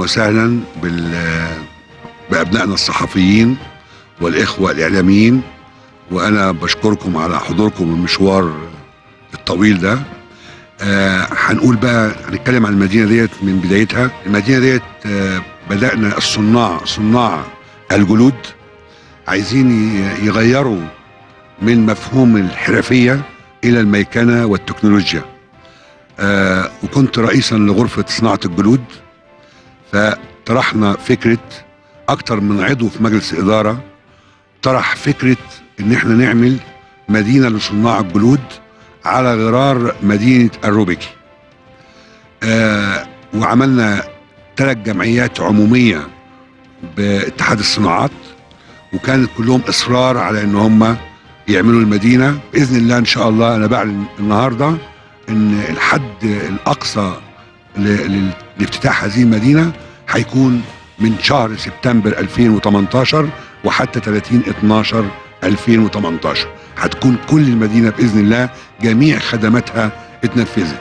وسهلا بال بابنائنا الصحفيين والاخوه الاعلاميين وانا بشكركم على حضوركم المشوار الطويل ده آه هنقول بقى هنتكلم عن المدينه ديت من بدايتها المدينه ديت آه بدانا الصناع صناع الجلود عايزين ي- يغيروا من مفهوم الحرفيه الى الميكنه والتكنولوجيا آه وكنت رئيسا لغرفه صناعه الجلود فطرحنا فكره اكتر من عضو في مجلس اداره طرح فكره ان احنا نعمل مدينه لصناع الجلود على غرار مدينه الروبيكي آه وعملنا ثلاث جمعيات عموميه باتحاد الصناعات وكانت كلهم اصرار على ان هم يعملوا المدينه باذن الله ان شاء الله انا بعلن النهارده ان الحد الاقصى ل- لل- لافتتاح هذه المدينه هيكون من شهر سبتمبر 2018 وحتى 30 12 2018 هتكون كل المدينه باذن الله جميع خدماتها اتنفذت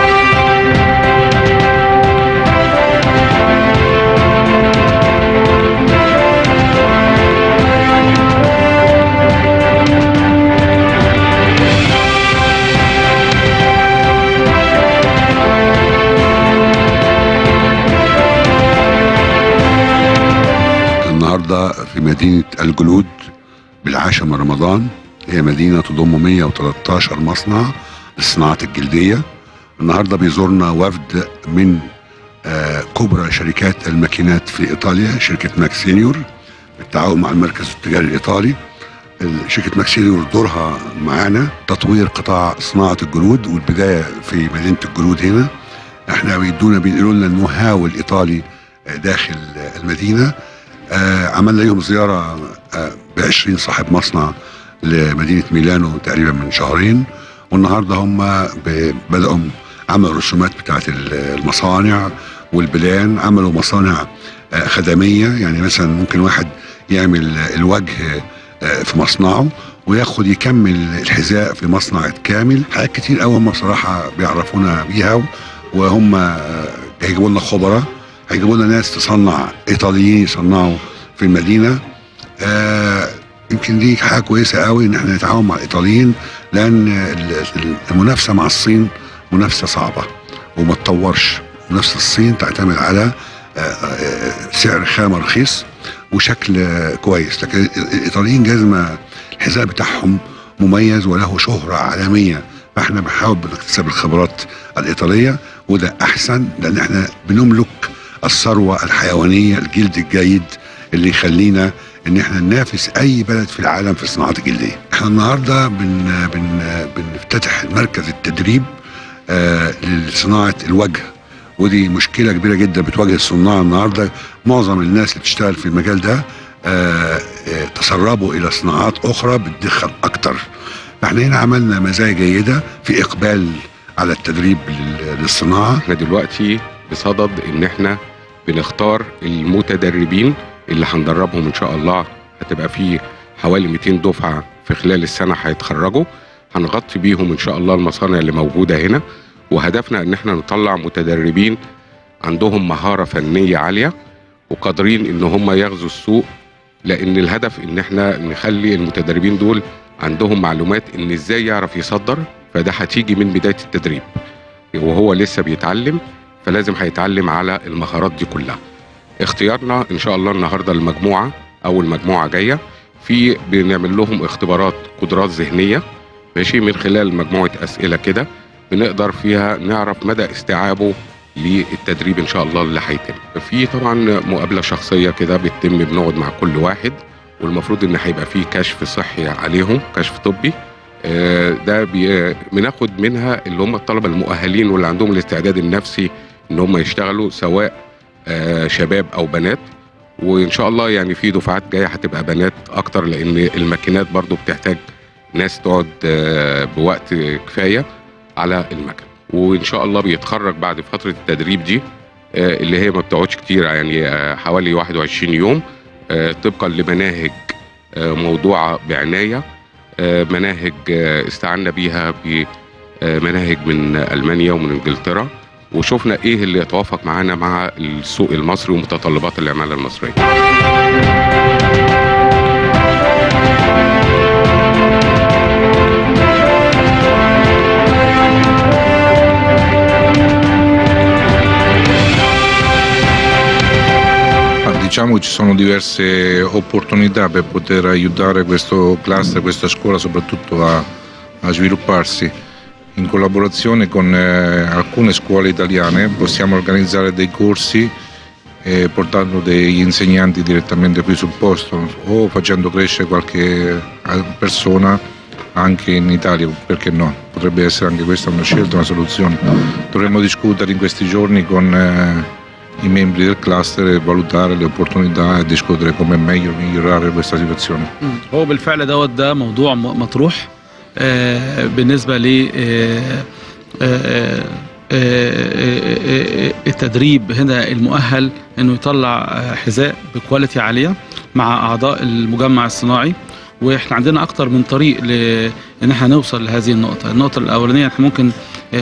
النهارده في مدينه الجلود بالعاشر من رمضان هي مدينه تضم 113 مصنع للصناعات الجلديه النهارده بيزورنا وفد من آه، كبرى شركات الماكينات في ايطاليا شركه ماكس سينيور بالتعاون مع المركز التجاري الايطالي ال- شركه ماكس سينيور دورها معانا تطوير قطاع صناعه الجلود والبدايه في مدينه الجلود هنا احنا بيدونا بينقلوا لنا النو هاو الايطالي آه، داخل آه، المدينه آه عملنا لهم زياره آه ب 20 صاحب مصنع لمدينه ميلانو تقريبا من شهرين والنهارده هم ب- بداوا عملوا الرسومات بتاعت ال- المصانع والبلان عملوا مصانع آه خدميه يعني مثلا ممكن واحد يعمل آه، الوجه آه في مصنعه وياخد يكمل الحذاء في مصنع كامل حاجات كتير قوي هم بصراحه بيعرفونا بيها وهم آه، هيجيبوا لنا خبراء هيجيبوا لنا ناس تصنع ايطاليين يصنعوا في المدينه آه يمكن دي حاجه كويسه قوي ان احنا نتعاون مع الايطاليين لان ال- ال- المنافسه مع الصين منافسه صعبه وما تطورش منافسه الصين تعتمد على آه، آه، سعر خامه رخيص وشكل آه، كويس لكن ال- الايطاليين جزمه الحذاء بتاعهم مميز وله شهره عالميه فاحنا بنحاول بنكتسب الخبرات الايطاليه وده احسن لان احنا بنملك الثروه الحيوانيه الجلد الجيد اللي يخلينا ان احنا ننافس اي بلد في العالم في الصناعات الجلديه. احنا النهارده بن بن بنفتتح مركز التدريب آه لصناعه الوجه ودي مشكله كبيره جدا بتواجه الصناع النهارده معظم الناس اللي بتشتغل في المجال ده آه آه تسربوا الى صناعات اخرى بتدخل اكتر. فاحنا هنا عملنا مزايا جيده في اقبال على التدريب لل- للصناعه احنا دلوقتي بصدد ان احنا بنختار المتدربين اللي هندربهم ان شاء الله هتبقى في حوالي 200 دفعه في خلال السنه هيتخرجوا هنغطي بيهم ان شاء الله المصانع اللي موجوده هنا وهدفنا ان احنا نطلع متدربين عندهم مهاره فنيه عاليه وقادرين ان هم يغزوا السوق لان الهدف ان احنا نخلي المتدربين دول عندهم معلومات ان ازاي يعرف يصدر فده هتيجي من بدايه التدريب وهو لسه بيتعلم فلازم هيتعلم على المهارات دي كلها اختيارنا ان شاء الله النهارده المجموعه اول مجموعه جايه في بنعمل لهم اختبارات قدرات ذهنيه ماشي من خلال مجموعه اسئله كده بنقدر فيها نعرف مدى استيعابه للتدريب ان شاء الله اللي هيتم في طبعا مقابله شخصيه كده بتتم بنقعد مع كل واحد والمفروض ان هيبقى فيه كشف صحي عليهم كشف طبي آه، ده بي- بناخد منها اللي هم الطلبه المؤهلين واللي عندهم الاستعداد النفسي ان هم يشتغلوا سواء آه، شباب او بنات وان شاء الله يعني في دفعات جايه هتبقى بنات اكتر لان الماكينات برضو بتحتاج ناس تقعد آه، بوقت كفايه على المكن وان شاء الله بيتخرج بعد فتره التدريب دي آه، اللي هي ما بتقعدش كتير يعني آه، حوالي 21 يوم آه، طبقا لمناهج آه، موضوعه بعنايه آه، مناهج آه، استعنا بيها بمناهج من المانيا ومن انجلترا وشفنا ايه اللي يتوافق معانا مع السوق المصري ومتطلبات العماله المصريه Ma Diciamo che ci sono diverse opportunità per poter aiutare questo cluster, questa scuola soprattutto a, a svilupparsi. In collaborazione con eh, alcune scuole italiane possiamo organizzare dei corsi eh, portando degli insegnanti direttamente qui sul posto o facendo crescere qualche eh, persona anche in Italia, perché no? Potrebbe essere anche questa una scelta, una soluzione. Dovremmo discutere in questi giorni con eh, i membri del cluster e valutare le opportunità e discutere come meglio migliorare questa situazione. مم. هو بالفعل دوت ده موضوع م- مطروح آه، بالنسبه ل آه، آه، آه، آه، التدريب هنا المؤهل انه يطلع آه، حذاء بكواليتي عاليه مع اعضاء المجمع الصناعي واحنا عندنا اكتر من طريق لان احنا نوصل لهذه النقطه النقطه الاولانيه احنا ممكن آه،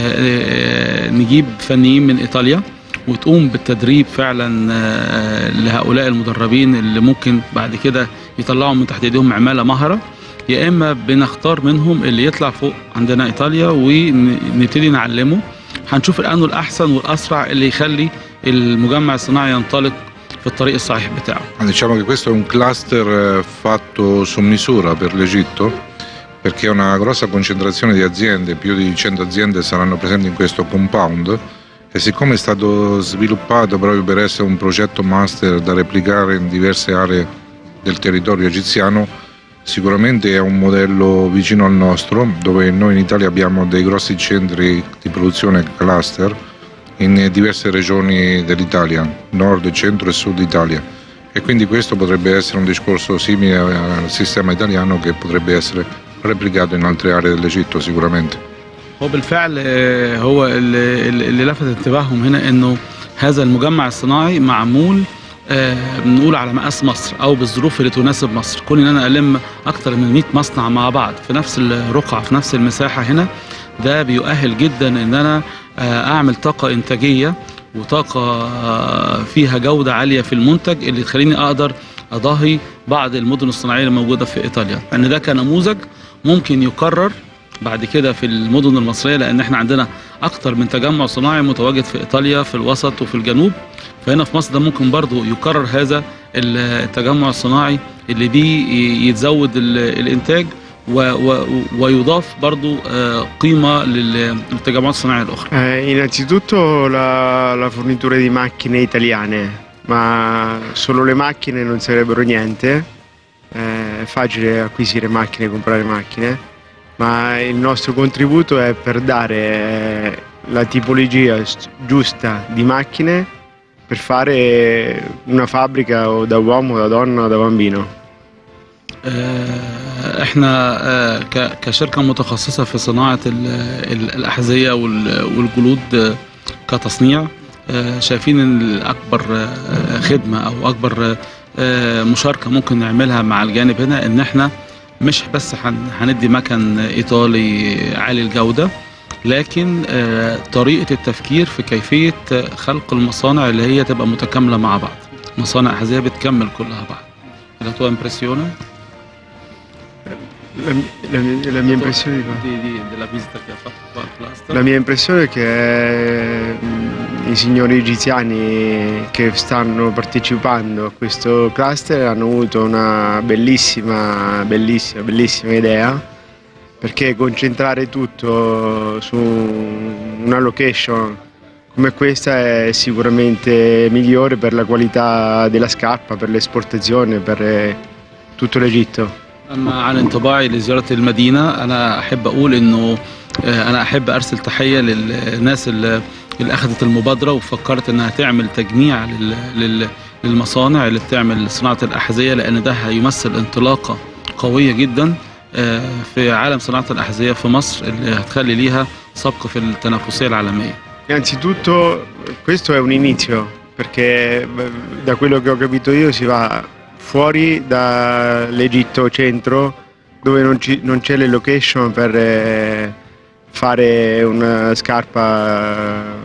آه، نجيب فنيين من ايطاليا وتقوم بالتدريب فعلا آه، لهؤلاء المدربين اللي ممكن بعد كده يطلعوا من تحت ايديهم عماله مهره يا اما بنختار منهم اللي يطلع فوق عندنا ايطاليا ونبتدي نعلمه هنشوف الانه الاحسن والاسرع اللي يخلي المجمع الصناعي ينطلق في الطريق الصحيح بتاعه Diciamo che questo è un cluster eh, fatto su misura per l'Egitto perché è una grossa concentrazione di aziende, più di 100 aziende saranno presenti in questo compound e siccome è stato sviluppato proprio per essere un progetto master da replicare in diverse aree del territorio egiziano, sicuramente è un modello vicino al nostro dove noi in Italia abbiamo dei grossi centri di produzione cluster in diverse regioni dell'Italia, nord, centro e sud Italia e quindi questo potrebbe essere un discorso simile al sistema italiano che potrebbe essere replicato in altre aree dell'Egitto sicuramente. هو بالفعل آه، هو اللي, اللي لفت انتباههم هنا انه هذا المجمع الصناعي معمول آه، بنقول على مقاس مصر او بالظروف اللي تناسب مصر كون ان انا الم اكتر من 100 مصنع مع بعض في نفس الرقعه في نفس المساحه هنا ده بيؤهل جدا ان انا آه، اعمل طاقه انتاجيه وطاقه آه، فيها جوده عاليه في المنتج اللي تخليني اقدر اضاهي بعض المدن الصناعيه اللي موجوده في ايطاليا ان ده كنموذج ممكن يكرر بعد كده في المدن المصريه لان احنا عندنا اكتر من تجمع صناعي متواجد في ايطاليا في الوسط وفي الجنوب فهنا في مصر ده ممكن برضو يكرر هذا التجمع الصناعي اللي بيه يتزود ال- الانتاج و و ويضاف برضو آه، قيمه لل- للتجمعات الصناعيه الاخرى Eh, innanzitutto la, la fornitura di macchine italiane, ma solo le macchine non sarebbero niente. Eh, è facile acquisire macchine, comprare macchine, ma il nostro contributo è per dare eh, la tipologia s- giusta di macchine per fare una fabbrica o da uomo, da donna o da bambino. آه، احنا آه، ك- كشركه متخصصه في صناعه ال- ال- الاحذيه وال- والجلود آه، كتصنيع آه، شايفين ان اكبر آه، خدمه او اكبر آه، مشاركه ممكن نعملها مع الجانب هنا ان احنا مش بس هن- هندي مكن ايطالي عالي الجوده لكن آه، طريقه التفكير في كيفيه آه، خلق المصانع اللي هي تبقى متكامله مع بعض مصانع احذيه بتكمل كلها بعض la tua impressione La, la mia- la mia impressione di cosa? di, di- della visita che ha fatto qua al cluster? La mia impressione è che mh, i signori egiziani che stanno partecipando a questo cluster hanno avuto una bellissima, bellissima, bellissima idea perché concentrare tutto su una location come questa è sicuramente migliore per la qualità della scarpa, per l'esportazione, per eh, tutto l'Egitto. أما عن انطباعي لزيارة المدينة أنا أحب أقول إنه آه، أنا أحب أرسل تحية للناس اللي اللي أخذت المبادرة وفكرت إنها تعمل تجميع لل- لل- للمصانع اللي بتعمل صناعة الأحذية لأن ده هيمثل انطلاقة قوية جدا آه، في عالم صناعة الأحذية في مصر اللي هتخلي ليها سبق في التنافسية العالمية Innanzitutto questo è un inizio perché beh, da quello che ho capito io si va fuori dall'Egitto centro dove non, ci- non c'è le location per eh, fare una scarpa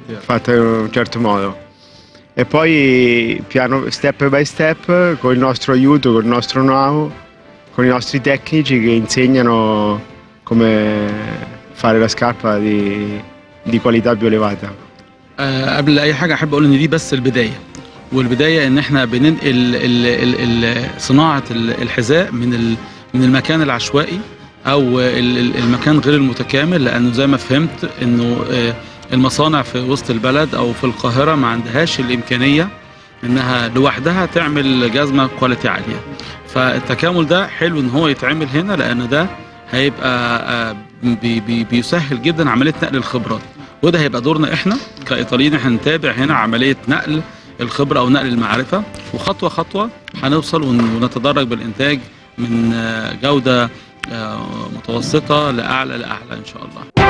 fatta in un certo modo. E poi piano, step by step, con il nostro aiuto, con il nostro know con i nostri tecnici che insegnano come fare la scarpa di, di qualità più elevata. آه، قبل اي حاجه احب اقول ان دي بس البدايه والبدايه ان احنا بننقل ال ال ال صناعه ال- الحذاء من ال من المكان العشوائي او ال- ال- المكان غير المتكامل لانه زي ما فهمت انه آه، المصانع في وسط البلد او في القاهره ما عندهاش الامكانيه انها لوحدها تعمل جزمه كواليتي عاليه فالتكامل ده حلو ان هو يتعمل هنا لان ده هيبقى آه، بي بي بيسهل جدا عمليه نقل الخبرات وده هيبقى دورنا احنا كايطاليين احنا نتابع هنا عمليه نقل الخبره او نقل المعرفه وخطوه خطوه هنوصل ون- ونتدرج بالانتاج من آه، جوده آه، متوسطه لاعلى لاعلى ان شاء الله